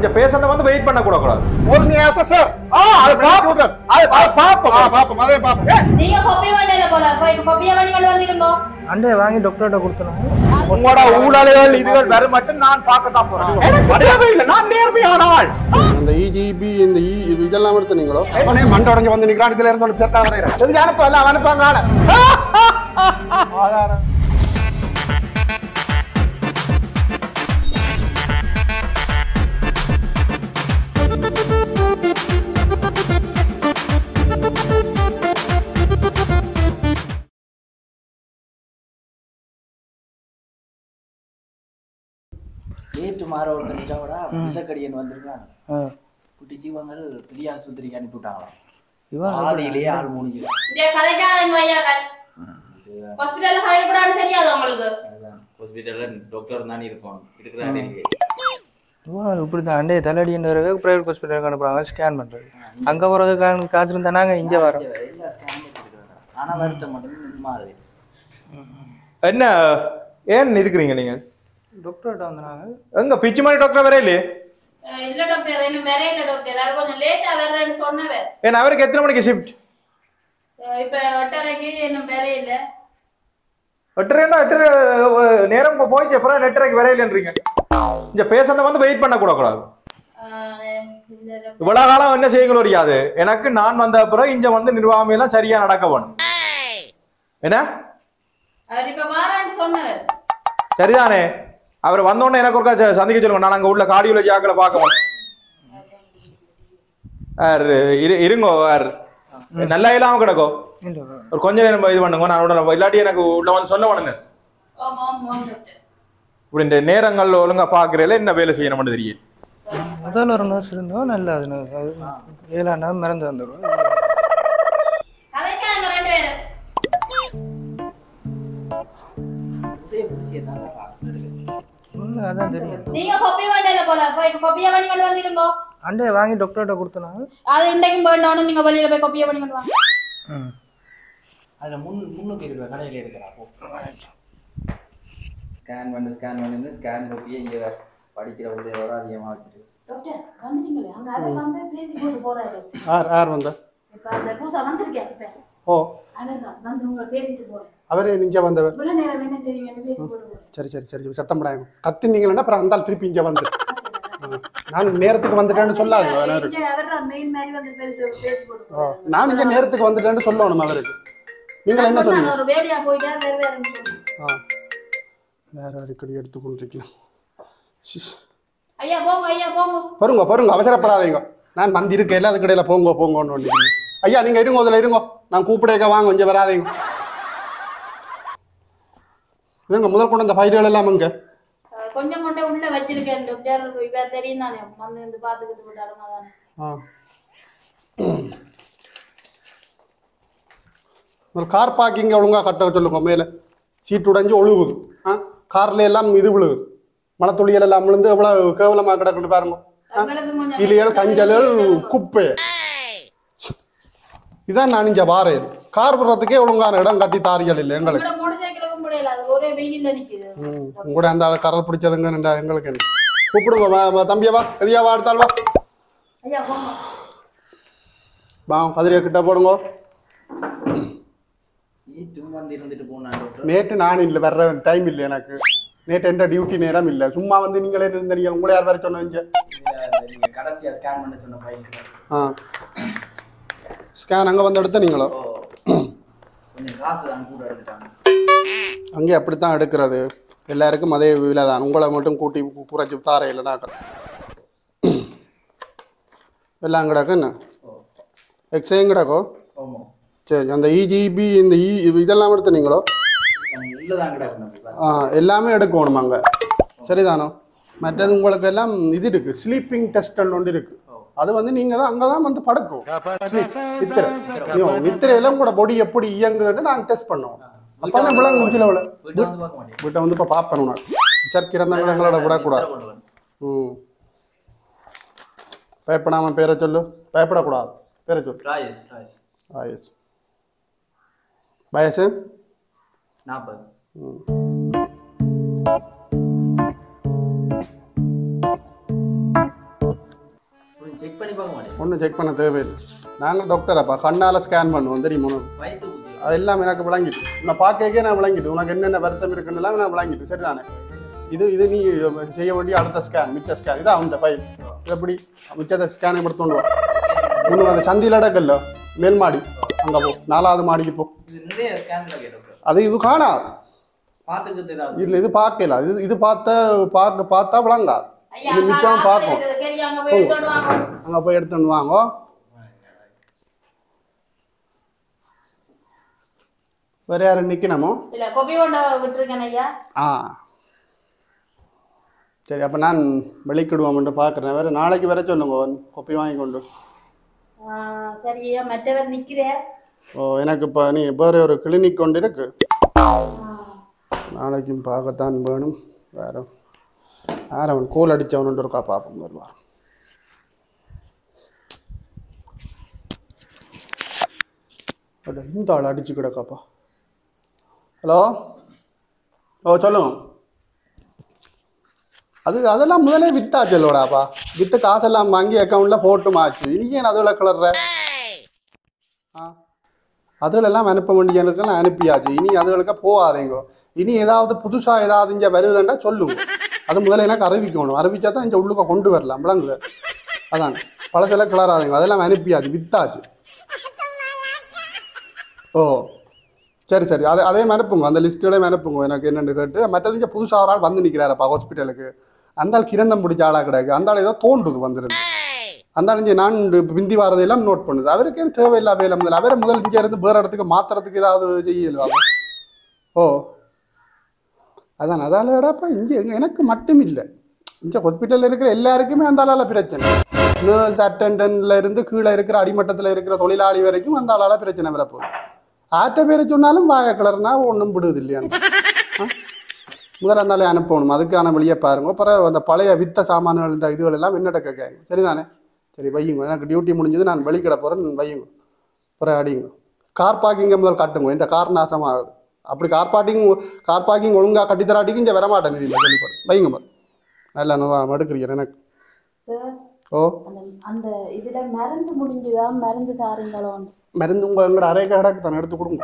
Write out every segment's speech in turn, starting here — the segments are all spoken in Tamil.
இந்த பேஷண்ட வந்து வெயிட் பண்ண கூட கூடாது ஒரு நியாசம் சார் ஆ அது பாப்போம் அது அது பாப்போம் பாப்போம் அதே பாப்போம் நீங்க கொப்பி வேண்டியல போல போய் கொப்பியா பண்ணி கொண்டு வந்திருந்தோ அண்டே வாங்கி டாக்டர்கிட்ட கொடுத்தனாங்க உங்களோட ஊழல்கள் இதுகள் வரும் மட்டும் நான் பார்க்கத்தான் போறேன் எனக்கு தேவையில்லை நான் நேர்மையான ஆள் இந்த இஜிபி இந்த இ இதெல்லாம் எடுத்து நீங்களோ அவனே மண்டை உடஞ்சு வந்து நிக்கிறான் இதுல இருந்து ஒன்று சேர்த்தா வரைகிறேன் சரி அனுப்ப எல்லாம் அனுப்பாங்க ஆளை ஆதாரம் நேற்று மாற ஒருத்தர் இதோட விஷக்கடியன் வந்திருக்கான் குட்டிச்சி இவங்க பெரிய ஆஸ்பத்திரிக்கு அனுப்பி விட்டாங்களாம் இவன் பாதியிலேயே ஆள் முடிஞ்சு இங்க கதைக்காதங்க ஐயாக்கள் ஹாஸ்பிடல்ல கதைக்கூடாதுன்னு தெரியாது உங்களுக்கு ஹாஸ்பிட்டல்ல டாக்டர் தானே இருப்போம் இருக்கிறாரு இவன் இப்படி தான் அண்டே தலையடின்னு ப்ரைவேட் ஹாஸ்பிட்டலுக்கு அனுப்புறாங்க ஸ்கேன் பண்ணுறது அங்கே போகிறதுக்கு காசு இருந்தா நாங்கள் இங்கே வரோம் எல்லா ஸ்கேன் வச்சிருக்காங்க ஆனா வருத்தம் மட்டும் மாறுது என்ன ஏன் இருக்கிறீங்க நீங்க டாக்டர்கிட்ட வந்தாங்க எங்க பிச்சு மாதிரி டாக்டர் வரே இல்லையே அஹ் இல்ல டாக்டர் இன்னும் வேற இல்ல டாக்டர் அது கொஞ்சம் லேட்டா வர்றேன்னு சொன்னவன் ஏன் அவருக்கு எத்தனை மணிக்கு ஷிஃப்ட் அஹ் இப்ப எட்டரைக்கு இன்னும் வேற இல்ல எட்டரைன்னா எட்டரை அஹ், நேரம் இப்போ போயிடுச்சு அப்புறம் எட்டரைக்கு வர இல்லைன்றீங்க இந்த பேஷண்ட வந்து வெயிட் பண்ண கூட கூடாது அஹ் இல்ல doctor. இவ்வளவு காலம் என்ன செய்யணும் தெரியாது எனக்கு நான் வந்த அப்புறம் இங்க வந்து நிர்வாகம் எல்லாம் சரியா நடக்க வேணும் என்ன அவர் இப்ப வாரான்னு சொன்னவர் சரிதானே அவர் வந்தோடனே எனக்கு ஒருக்கா ச- சந்திக்க சொல்லுங்க நான் அங்க உள்ள கார்டியோலஜி ஆக்களை பார்க்கணும் ஆர், இரு இருங்கோ ஆர். நல்லா இல்லாம கிடக்கும் ஒரு கொஞ்ச நேரம் இது பண்ணுங்க நான் உடனே இல்லாட்டி எனக்கு உள்ள வந்து சொல்ல உடனே ஓம் ஓம் ஓம் டாக்டர் இப்படி இந்த நேரங்கள் ஒழுங்கா பாக்குறதுல என்ன வேலை செய்யணும்னு தெரியும் முதல்ல ஒரு நர்ஸ் இருந்தோம் நல்லா அது அது ஏழாம் நாள் மறந்து வந்துடுவோம் கதைக்காங்க ரெண்டு பேரும் இதே விஷயம் தான் பார்க்கறது ஒன்றும் அதான் தெரியும் நீங்க கொப்பி வேண்டியல போல போய் கொப்பியா பண்ணி கொண்டு வந்திருந்தோ அண்டே வாங்கி டாக்டர்கிட்ட கொடுத்தனாங்க அது இன்றைக்கும் போயிட்டோன்னு நீங்க வெளியில போய் கொப்பியா பண்ணி கொண்டு வாங்க ம் அதுல முன் முன்னுக்கு இருக்கிற கடையில இருக்கிறா போ ஸ்கேன் பண்ணு ஸ்கேன் பண்ணு ஸ்கேன் காப்பியே இங்க படிக்கிற பிள்ளையோட அதிகமா வச்சிருக்கு டாக்டர் வந்துட்டீங்களே அங்க அவர் வந்து பேசி போட்டு போறாரு யார் யார் வந்த இப்ப அந்த பூசா வந்திருக்கேன் இப்ப ஓ அவர் தான் வந்து உங்களை பேசிட்டு போறேன் அவரே நிஞ்ச வந்தவர் இவ்வளவு நேரம் என்ன செய்வீங்கன்னு பேசி போட்டு போறேன் சரி சரி சரி சத்தம் படாங்க கத்துனீங்களா அப்புறம் அந்த ஆள் திருப்பி இங்க வந்து ஆ. நான் நேரத்துக்கு வந்துட்டேன்னு சொல்லாதீங்க வேணாம் இங்க அவர் தான் மெயின் மாதிரி வந்து பேசி பேசி போட்டு ஓ, போறாரு நான் இங்க நேரத்துக்கு வந்துட்டேன்னு சொல்லணும் அவருக்கு நீங்கள் என்ன சொன்னீங்க நான் ஒரு வேலையா போயிட்டா வேற வேறன்னு சொன்னேன். ஆ வேற அடிக்கடி எடுத்துக்கொண்டிருக்கேன் ஷிஷ். ஐயா போங்க ஐயா போங்க பொறுங்க பொறுங்க அவசரப்படாதீங்க நான் வந்து இருக்கேன் அதுக்கு இடையில போங்க போங்கன்னு ஒன்று ஐயா நீங்க இருங்க அதில் இருங்க நான் கூப்பிடேக்க வாங்க கொஞ்சம் வராதீங்க இதுங்க முதல் கொண்டு அந்த ஃபைல்கள் எல்லாம் இங்க அஹ் கொஞ்சம் மட்டும் உள்ள வச்சிருக்கேன் டாக்டர் இப்ப தெரியும் தானே வந்து வந்து பாத்துக்கிட்டு விட்டாருமா தானே ஆ ஒரு கார் பார்க்கிங்க ஒழுங்கா கட்ட சொல்லுங்க மேலே சீட்டு உடைஞ்சு ஒழுகுது ஆ கார்ல எல்லாம் இது விழுகுது மழத்துளியல் எல்லாம் விழுந்து எவ்வளவு கேவலமா கிடக்குன்னு பாருங்க ஆ? எங்களுக்கு கொஞ்சம் இலியல் கஞ்சல் குப்பை இதான் நான் இங்க வாரேன் கார் விடுறதுக்கே ஒழுங்கான இடம் கட்டி தாரியல் இல்லை எங்களுக்கு உங்களோட மோட்டர் சைக்கிளுக்கும் முடியல அது ஒரே வெயில்ல நிக்குது ம், உங்களோட அந்த ஆள் கரல் பிடிச்சதுங்க நின்றா எங்களுக்கு என்ன கூப்பிடுங்க வா வா, தம்பியா வா எதியா வா அடுத்தாள் வா ஐயா போங்க வா கதிரியா கிட்ட போடுங்க நேற்றும் வந்து இருந்துட்டு போனான் டாக்டர் நேற்று நான் இல்லை வர்ற டைம் இல்லை எனக்கு நேற்று எந்த டியூட்டி நேரம் இல்லை சும்மா வந்து நீங்களே இருந்தீங்க உங்களை யார் வர சொன்னீங்க இதுல நீங்க கடைசியா ஸ்கேன் பண்ண சொன்ன ஃபைல் ஆ ஸ்கேன் அங்கே வந்து எடுத்த நீங்களோ ஓ கொஞ்சம் காசு தான் கூட எடுத்துட்டாங்க அங்கே அப்படித்தான் எடுக்கிறது எல்லாருக்கும் அதே விலை தான் உங்களை மட்டும் கூட்டி கு- குறைச்சி தார இல்லைனா எல்லாம் கிடக்கு என்ன எக்ஸ்ரேயும் கிடக்கோ ஆமா சரி அந்த இஜிபி இந்த இ இதெல்லாம் எடுத்து நீங்களோ உள்ளதான் கிடக்கணும் ஆ எல்லாமே எடுக்கணும் அங்கே சரிதானோ மற்றது உங்களுக்கு எல்லாம் இது இருக்கு ஸ்லீப்பிங் டெஸ்ட் ஒன்று இருக்கு அது வந்து நீங்க தான் அங்கே தான் வந்து படுக்கும் ஸ்லீப் நித்திரை ஐயோ, நித்திரையில உங்களோட பொடி எப்படி இயங்குதுன்னு நான் டெஸ்ட் பண்ணுவோம் அப்போ தான் விளங்கு முடியல அவ்வளோ வீட்டை வந்து பார்க்க மாட்டேன் வீட்டை வந்து இப்போ பார்ப்பேன் நான் சர்க்கை இருந்தாங்க எங்களோட விடக்கூடாது கொண்டு வரணும். ம் பயப்படாமல் பேரை சொல்லு பயப்படக்கூடாது பேரை சொல்லு ராஜேஷ் ராஜேஷ் வயசு வயசு நாற்பது செக் பண்ணி பார்க்க மாட்டேன் ஒன்றும் செக் பண்ண தேவையில்லை நாங்கள் டாக்டரப்பா கண்ணால் ஸ்கேன் பண்ணுவோம் தெரியுமா உனக்கு? வயிற்று ஊற்றி அது எல்லாம் எனக்கு விளங்கிட்டு நான் பார்க்கவே நான் விளங்கிட்டு உனக்கு என்னென்ன வருத்தம் இருக்குன்னெல்லாம் நான் விளங்கிட்டு சரிதானே இது இது நீ செய்ய வேண்டிய அடுத்த ஸ்கேன் மிச்ச ஸ்கேன் இதான் அந்த ஃபைல் இது எப்படி மிச்சத்தை ஸ்கேனை எடுத்துட்டு வா இன்னும் அந்த சந்தியில் அடக்கல்ல மேல் மாடி அங்கே போ நாலாவது மாடிக்கு போ இது நிறைய ஸ்கேன்ல கேட்டோம் அது இது காணாது பார்த்துக்க தெரியாது இல்லை இது பார்க்கல இது இது பார்த்த பார்க்க பார்த்தா விளங்கா ஐயா இது மிச்சம் அக்கா பார்ப்போம் இருக்குது. சரி அங்க போய் எடுத்துட்டு வாங்க அங்கே போய் எடுத்துன்னு வாங்க வேற யாரும் நிற்கணுமோ இல்ல கொப்பி கொண்ட விட்டுருக்கேன் ஐயா ஆ சரி அப்போ நான் வெளிக்கிடுவோம்ட்டு பார்க்குறேன் வேறு நாளைக்கு வர சொல்லுங்க வந்து கொப்பி வாங்கி கொண்டு ஆ, சரி ஐயா மற்றவர் நிக்கிறேன் ஓ எனக்கு இப்போ நீ வேறு ஒரு கிளினிக் கொண்டு இருக்கு நாளைக்கும் பார்க்கத்தான் வேணும் வேற வேற அவன் கோல் அடித்தவனுண்டு இருக்கா பார்ப்போம் வருவார் அட, இந்த ஆள் அடிச்சு கிடக்காப்பா ஹலோ ஓ சொல்லுங்க அது அதெல்லாம் முதலே வித்தாச்சல்லோடாப்பா வித்து காசெல்லாம் வாங்கி அக்கௌண்ட்டில் போட்டு மாச்சு இனி ஏன் அதில் கிளற ஆ அதுகளெல்லாம் அனுப்ப வேண்டியதுக்கெல்லாம் அனுப்பியாச்சு இனி அதுகளுக்கு போகாதீங்க இனி ஏதாவது புதுசாக ஏதாவது இங்கே வருதுண்டா சொல்லுங்க அது முதல்ல எனக்கு அறிவிக்கணும் அறிவிச்சா தான் இங்கே உள்ளுக்க கொண்டு வரலாம் விளங்குது அதான் பழசெல்லாம் கிளறாதீங்க அதெல்லாம் அனுப்பியாச்சு வித்தாச்சு ஓ சரி சரி அதே அதே மாதிரி அனுப்புங்க அந்த லிஸ்ட்டோடய அனுப்புங்க எனக்கு என்னென்னு கேட்டு மற்றது இங்கே புதுசாக ஒரு ஆள் வந்து நிற்கிறாரப்பா ஹாஸ்பிட்டலுக்கு அந்த ஆள் கிரந்தம் பிடிச்ச ஆளாக கிடையாது அந்த ஆள் ஏதோ தோன்றுது வந்துருந்து அந்த ஆள் இங்கே நான் இந்த பிந்தி வரதெல்லாம் நோட் பண்ணுது அவருக்கு ஏன் தேவையில்லா வேலை முதல்ல அவரை முதல் இங்கே இருந்து வேறு இடத்துக்கு மாத்துறதுக்கு ஏதாவது செய்யலாம் ஓ அதான் அதாலடாப்பா இங்கே எனக்கு மட்டும் இல்லை இங்கே ஹாஸ்பிட்டலில் இருக்கிற எல்லாருக்குமே அந்த ஆளால் பிரச்சனை நர்ஸ் அட்டண்டன்ட்ல இருந்து கீழே இருக்கிற அடிமட்டத்தில் இருக்கிற தொழிலாளி வரைக்கும் அந்த ஆளால பிரச்சனை வரப்போகுது ஆட்ட பேரை சொன்னாலும் வாய கிளறுனா ஒன்றும் விடுது இல்லையா முதல்ல இருந்தாலே அனுப்பணும் அதுக்கான வழியை பாருங்க அப்புறம் அந்த பழைய வித்த சாமான்கள் இதுகள் எல்லாம் என்னட்ட கேட்காங்க சரிதானே சரி வையுங்க எனக்கு டியூட்டி முடிஞ்சது நான் வெளிக்கிட போகிறேன் வையுங்க அப்புறம் அடிங்க கார் பார்க்கிங்கை முதல் காட்டுங்க இந்த கார் நாசமாகுது அப்படி கார் பார்க்கிங் கார் பார்க்கிங் ஒழுங்காக கட்டித்தராட்டிக்கு இங்கே வரமாட்டேன் நீ சொல்லிப்போம் வையுங்க முதல். நல்லா நான் மடுக்கிறீங்க எனக்கு சார் ஓ அந்த அந்த இதுல மருந்து முடிஞ்சுதா மருந்து தாருங்களோ மருந்து உங்கள் எங்களோட அரை கடைக்கு தானே எடுத்து கொடுங்க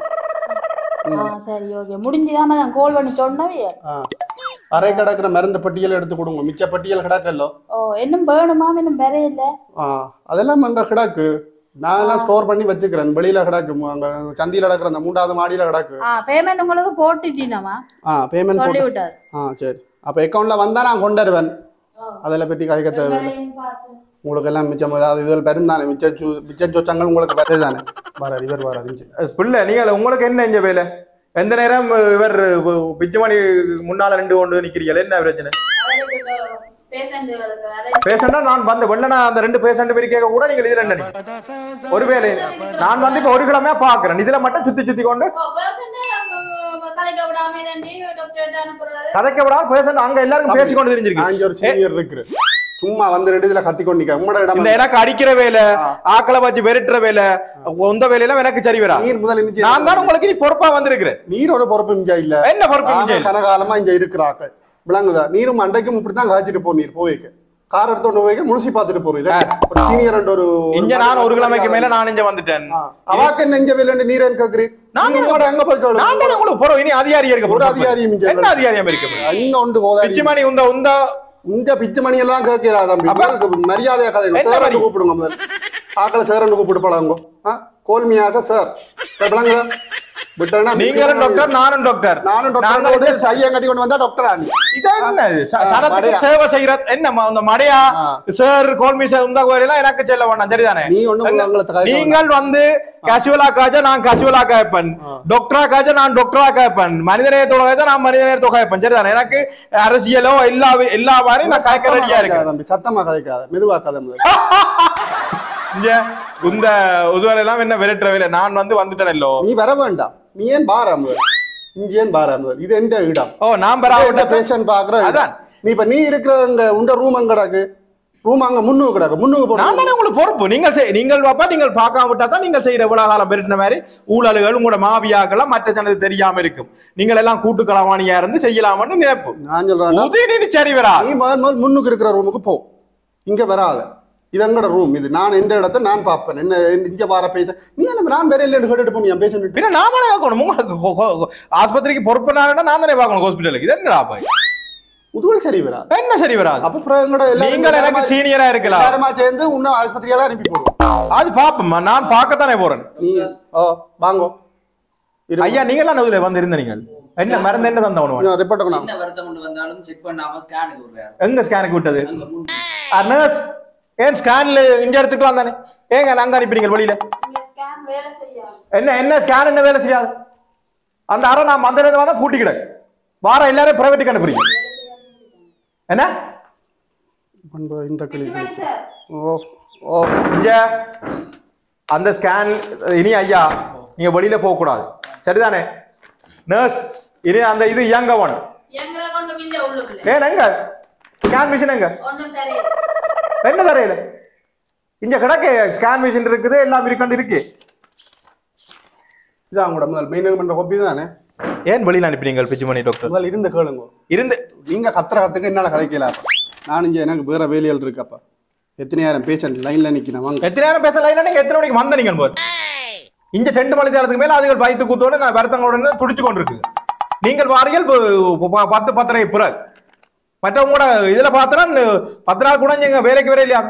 ஆ சரி ஓகே முடிஞ்சுதாம நான் கோல் பண்ணி சொன்னவே ஆ அரை கிடக்கிற மருந்து பட்டியல் எடுத்து கொடுங்க மிச்ச பட்டியல் கிடக்கல்லோ ஓ இன்னும் வேணுமா இன்னும் வேற இல்ல ஆ அதெல்லாம் அங்கே கிடக்கு நான் எல்லாம் ஸ்டோர் பண்ணி வச்சுக்கிறேன் வெளியில கிடக்கு மு- அங்க சந்தியில் கிடக்குற அந்த மூன்றாவது மாடியில கிடக்கு ஆ பேமெண்ட் உங்களுக்கு போட்டுட்டீனமா ஆ பேமெண்ட் சொல்லி போட்டு விட்டாரு ஆ சரி அப்போ அக்கௌண்ட்ல வந்தா நான் கொண்டு வருவேன் அதில் பற்றி கதைக்க தேவையில்லை எங்களையும் பார்த்து. உங்களுக்கு எல்லாம் மிச்சம் ஏதாவது இதுகள் பெருந்தானே மிச்ச சு மிச்ச சொச்சங்கள் உங்களுக்கு வருதானே வராது இவர் வராது பிள்ளை நீங்கள் உங்களுக்கு என்ன இங்க வேலை எந்த நேரம் இவர் பிச்சுமணி முன்னால ரெண்டு கொண்டு நிக்கிறீங்க என்ன பிரச்சனை அவருக்கு பேஷண்ட்டுகளுக்கு அதை பேஷண்டா நான் வந்த வெள்ளனா அந்த ரெண்டு பேஷண்ட் பேர் கேட்க கூட நீங்கள் இதுல என்ன ஒருவேளை நான் வந்து இப்ப ஒரு கிழமையா பாக்குறேன் இதுல மட்டும் சுத்தி சுத்தி கொண்டு ஓ, patient அ, கலைக்க விடாம இதாண்டி டாக்டர்கிட்ட அனுப்புறது கதைக்க விடாம பேஷண்ட் அங்க எல்லாருக்கும் பேசிக்கொண்டு தெரிஞ்சிருக்கு நான் இங்க ஒரு சீனியர் இருக்கு சும்மா வந்து ரெண்டு இதுல கத்தி கொண்டு நிக்க உங்களோட இடம் இந்த எனக்கு அடிக்கிற வேலை ஆக்களை வச்சு வெறுட்டுற வேலை உந்த வேலையெல்லாம் எனக்கு சரி வரா நீர் முதல் இன்னைக்கு நான் தான் உங்களுக்கு நீ பொறுப்பா வந்திருக்கிறேன் நீரோட பொறுப்பு இங்க இல்ல என்ன பொறுப்பு நாங்க இங்க? கனகாலமா இங்க இருக்கிறாக்க விளங்குதா நீரும் அண்டைக்கும் இப்படித்தான் காய்ச்சிட்டு போ நீர் போய்க்க கார் எடுத்து கொண்டு போய்க்க முழுசி பார்த்துட்டு போறீங்க ஒரு சீனியர் ரெண்டு ஒரு இங்க நான் ஒரு கிழமைக்கு மேல நான் இங்க வந்துட்டேன் ஆ. அவாக்கு என்ன இங்க வேலை நீரேன்னு கேக்குறீ நான் நீங்க கூட எங்க போய் கேளு நான் தானே உங்களுக்கு போறோம் இனி அதிகாரி இருக்க ஒரு போறோம். அதிகாரியும் இங்க என்ன அதிகாரியம் இருக்க இன்னும் ஒன்று கோதாரி பிச்சுமணி உந்த உந்த இந்த பிச்சு மணி எல்லாம் கேட்கிறா தம்பி அப்ப? உங்களுக்கு மரியாதையா கதைங்க என்ன சார் மரி- கூப்பிடுங்க முதல் ஆக்களை சேரன்னு கூப்பிட்டு பழகுங்க ஆ கோல்மியாச சார் விளங்குதா விட்டா நீங்களும் டாக்டர் நானும் டாக்டர் நானும் நாங்கள் டாக்டர் சையம் கட்டி கொண்டு வந்தா டாக்டர் ஆனி இது என்ன இது? ச- ஆ, சனத்துக்கு மடையா. சேவை செய்யற என்ன ம- அந்த மடையா ஆ. சார் கோல்மி சார் உந்த கோயிலாம் எனக்கு செல்ல வேண்டாம் சரிதானே நீ ஒண்ணும் எங்க- உங்களை தகாய்க்க நீங்கள் வந்து கசுவலா காய்ச்சா நான் கசுவலா காய்ப்பேன் டாக்டரா காய்ச்சா நான் டாக்டரா காய்ப்பேன் மனிதநேயத்தோட காய்ச்சா நான் மனிதநேயத்தோட காய்ப்பேன் சரிதானே எனக்கு அரசியலோ எல்லா எல்லா மாதிரி நான் காய்க்க சத்தமா ரெடியா இருக்கேன் கதைக்காத தம்பி சத்தமா கதைக்காத மெதுவா கதை முதல் இங்க இந்த உதுவலை எல்லாம் என்ன விரட்டுற வேலை நான் வந்து வந்துட்டேனோ நீ வர வேண்டாம் நீ ஏன் பாரா முதல் இங்க ஏன் பாரா முதல் இது எந்த இடம் ஓ நான் என்ன பரவாயில்ல பேஷண்ட் பாக்குற இடம். அதான். நீ இப்ப நீ இருக்கிற அங்க உண்ட ரூம் அங்க கிடக்கு ரூம் அங்க முன்னுக்கு கிடக்கு முன்னுக்கு நான் போட்டு தானே உங்களுக்கு பொறுப்பு நீங்கள் செய்- நீங்கள் பாப்பா நீங்கள் பார்க்காம விட்டா தான் நீங்கள் செய்யற இவ்வளவு காலம் பெருட்டின மாதிரி ஊழல்கள் உங்களோட மாவியாக்கெல்லாம் மற்ற சனது தெரியாம இருக்கும் நீங்கள் எல்லாம் கூட்டுக்களவாணியா இருந்து செய்யலாம்னு நினைப்பு நான் சொல்றேன் உதயநிதி சரி வரா நீ முதல் முதல் முன்னுக்கு இருக்கிற ரூமுக்கு போ இங்க வராத இது எங்கட ரூம் இது நான் எந்த இடத்த நான் பார்ப்பேன் என்ன இங்க வர பேச நீ என்ன நான் வேற இல்லைன்னு கேட்டுட்டு போனியா பேசிட்டு பின்ன நான் தானே பார்க்கணும் உங்களுக்கு கொ- கொ- கொ- ஆஸ்பத்திரிக்கு பொறுப்பு நான் நான் தானே பார்க்கணும் ஹாஸ்பிட்டலுக்கு இது என்னடா பாய் முதுவல் சரி வரா என்ன சரி வராது அப்ப அப்புறம் எங்கட எல்லாரும் நீங்கள் எனக்கு எல்லாருமா- சீனியரா இருக்கலாம் எல்லாருமா சேர்ந்து உன்ன ஆஸ்பத்திரியெல்லாம் அனுப்பி போடுவோம் அது பாப்போம்மா நான் பார்க்கத்தானே போறேன் நீ ஓ வாங்கோ ஐயா நீங்க எல்லாம் நடுவில் வந்து இருந்த நீங்கள் என்ன மருந்து என்ன தந்த உணவு ரிப்போர்ட் பண்ணலாம் என்ன வருத்தம் கொண்டு வந்தாலும் செக் பண்ணாம ஸ்கேனுக்கு விடுறாரு எங்க ஸ்கேனுக்கு விட்டது அங்க முன் நர்ஸ் ஏன் ஸ்கேன்ல இங்க எடுத்துக்கலாம் தானே ஏங்க நாங்க அனுப்பினீங்க வெளியில இங்க ஸ்கேன் வேலை செய்யாது என்ன என்ன ஸ்கேன் என்ன வேலை செய்யாது அந்த அறை நான் அந்த நேரத்தில் தான் பூட்டி கிடக்கு வார எல்லாரும் பிரைவேட்டுக்கு அனுப்புறீங்க என்ன பண்பு இந்த கிளி பிச்சுமணி சார் ஓ ஓ இங்க அந்த ஸ்கேன் இனி ஐயா நீங்க வெளியில போக கூடாது சரிதானே நர்ஸ் இனி அந்த இது இயங்க வேணும் எங்களை கொண்டு மில்ல உள்ளுக்குள்ள ஏன் எங்க ஸ்கேன் மிஷின் எங்க ஒன்றும் தெரியல என்ன தரையில இங்க கிடக்கு ஸ்கேன் மிஷின் இருக்குது எல்லாம் இருக்கண்டு இருக்கு இதான் கூட முதல் மெயின் பண்ற ஹொப்பி தானே ஏன் வெளியில அனுப்பினீங்க பிச்சுமணி டாக்டர் முதல் இருந்து கேளுங்க இருந்து நீங்க கத்துற கத்துக்கு என்னால கதைக்கல நான் இங்க எனக்கு வேற வேலைகள் இருக்கப்பா எத்தனையாயிரம் பேஷண்ட் லைன்ல நிக்கணும் வாங்க எத்தனை நேரம் பேச லைனா நீங்க எத்தனை மணிக்கு வந்த நீங்க போர் இங்க ரெண்டு மணி நேரத்துக்கு மேல அதுகள் பயத்து கூத்தோட நான் வருத்தங்களோட துடிச்சு கொண்டு இருக்கு நீங்கள் வாரிகள் ப- ப- பத்து பத்தரை பிறகு மற்றவங்க கூட இதுல பார்த்தா பத்து நாள் கூட நீங்க வேலைக்கு வர இல்லையா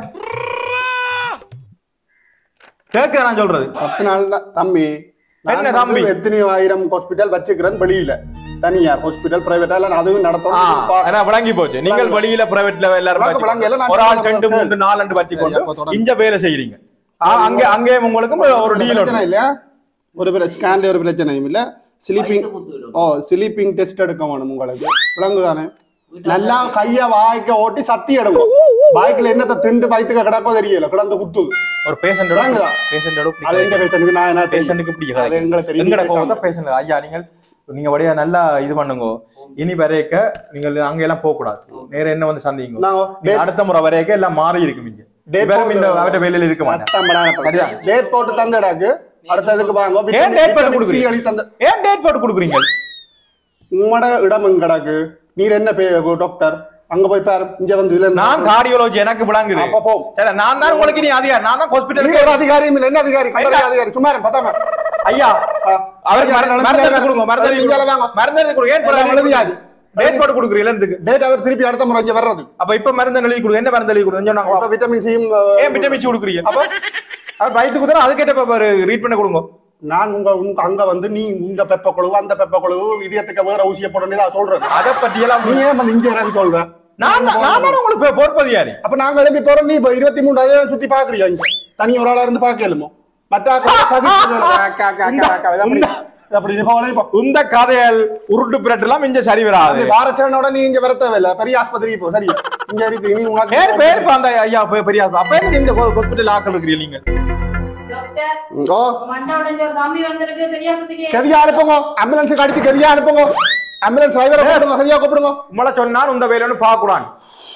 கேட்க நான் சொல்றது பத்து நாள் தான் தம்பி நான் என்ன வந்து தம்பி? எத்தனையோ ஆயிரம் ஹாஸ்பிட்டல் வச்சுக்கிறேன் வெளியில தனியார் ஹாஸ்பிட்டல் பிரைவேட்டா இல்ல அதுவும் ஆ, நடத்தணும் ஏன்னா விளங்கி போச்சு நீங்கள் வெளியில பிரைவேட்ல எல்லாரும் விளங்க, விளங்க, எல்லாம் வச்சுக்கொண்டு, நாங்க ஒரு ஆள் சொல்றது ரெண்டு கேளு. மூன்று நாலு ரெண்டு சரி, அப்ப வச்சுக்கொண்டு தொடங்க. இங்க வேலை செய்யறீங்க ஆ, அங்க அங்கே உங்களுக்கு ஒரு டீல் பிரச்சனை இல்லையா ஒரு பிரச்சனை ஸ்கேன்ல ஒரு பிரச்சனையும் இல்ல ஸ்லீப்பிங் வயித்து குத்து ஓ ஸ்லீப்பிங் டெஸ்ட் எடுக்க வேணும் உங்களுக்கு விளங்கு தானே நல்லா கைய வாய்க்க ஓட்டி சத்தி எடுக்கும் வாய்க்குல என்னத்த திண்டு வயிற்றுக்க கிடக்கோ தெரியல கிடந்து குத்துது ஒரு பேஷண்டோட விளங்குதா? பேஷண்டோட அது எங்க பேஷண்ட்டுக்கு நான் என்ன தெரியும் பேஷண்ட்டுக்கு பிடிக்காது அது எங்களுக்கு தெரியும் எங்கட பேசாம. கோவத்தை பேஷண்ட் ஐயா நீங்கள் நீங்க வழியா நல்லா இது பண்ணுங்க இனி வரையக்க நீங்கள் அங்க எல்லாம் போக கூடாது நேர என்ன வந்து சந்திங்க நாங்க நீங்க அடுத்த முறை வரையக்க எல்லாம் மாறி இருக்கும் இங்க Date வெறும் இந்த போட்டு- அவட்ட வேலையில இருக்க மாட்டேன் சரியா? டேட் போட்டு தந்தடாக்கு அடுத்ததுக்கு வாங்க ஏன் date போட்டு விட்டமின் சி கொடுக்குறீங்க? அளி தந்த ஏன் டேட் போட்டு கொடுக்குறீங்க உம்மட இடம் எங்கடாக்கு நீர் என்ன பே டாக்டர் அங்க போய் பாரு இங்க வந்து இதுல என்ன- நான் கார்டியோலஜி எனக்கு விளங்குது அப்ப போ. சரி நான் தான் உங்களுக்கு நீ அதிகாரி நான் தான் நீ ஹாஸ்பிட்டலுக்கு ஒரு அதிகாரியும் இல்ல என்ன அதிகாரி கம்பெனி அதிகாரி சும்மா இரு, பத்தாம ஐயா ஆ. அவருக்கு ஐயா, மருந்து நடந்து மருந்து வாங்க. கொடுங்க மருந்து எழுதி இங்க வாங்க. கொடுங்க. மருந்து எழுதி கொடுங்க ஏன் எல்லாம் எழுதியாச்சு. டேட் போட்டு கொடுக்குறீங்க எதுக்கு டேட் அவர் திருப்பி அடுத்த முறை இங்க வர்றது அப்ப இப்ப மருந்து எழுதி கொடுங்க என்ன மருந்து எழுதி கொடுங்க இப்ப சொன்னாங்க விட்டமின் சியும் ஏன் விட்டமின் சி கொடுக்குறீங்க அப்ப அவர் வயிற்று குதிரை அதுக்கேற்ற ரீட் பண்ண கொடுங்க நான் உங்க உங்க அங்க வந்து நீ இந்த பெப்ப குழுவு அந்த பெப்ப குழுவு இதயத்துக்கு வேற ஊசிய போடணும் தான் சொல்றேன் அதை பத்தி எல்லாம் நீ ஏன் வந்து இங்க இறங்கி சொல்ற நான் தான் நான் தானே உங்களுக்கு பொ- பொறுப்பதிகாரி அப்ப நாங்க எழுப்பி போறோம் நீ இப்ப இருபத்தி மூணு அதே சுத்தி பாக்குறியா இங்க தனி ஒரு ஆளா இருந்து பாக்கலுமோ மற்ற ஆட்கள் சகிச்சு அக்கா, அக்கா, அக்கா, அக்கா, இது அப்படி- இது அப்படி இது போல இப்போ இந்த கதைகள் உருட்டு பிரட்டு எல்லாம் இங்க சரி வராது வாரச்சனோட நீ இங்க வர தேவையில்ல பெரிய ஆஸ்பத்திரிக்கு போ சரியா இங்க இருக்கு நீ உனக்கு பேர் பேர் இப்ப அந்த ஐயா பெ- பெரிய ஆள். அப்ப என்ன இந்த ஹாஸ்பிட்டல் ஆக்கள் இருக்கிறீங்க நீங்க டாக்டர் ஓ மண்டை உடைஞ்ச ஒரு தம்பி வந்திருக்கு பெரிய ஆஸ்பத்திரிக்கு கெதியா அனுப்புங்க ஆம்புலன்ஸுக்கு அடிச்சு கெதியா அனுப்புங்க ஆம்புலன்ஸ் டிரைவரை கூப்பிடுங்க சரியா கூப்பிடுங்க உங்களை சொன்னா இந்த வேலைன்னு பார்க்க கூடாது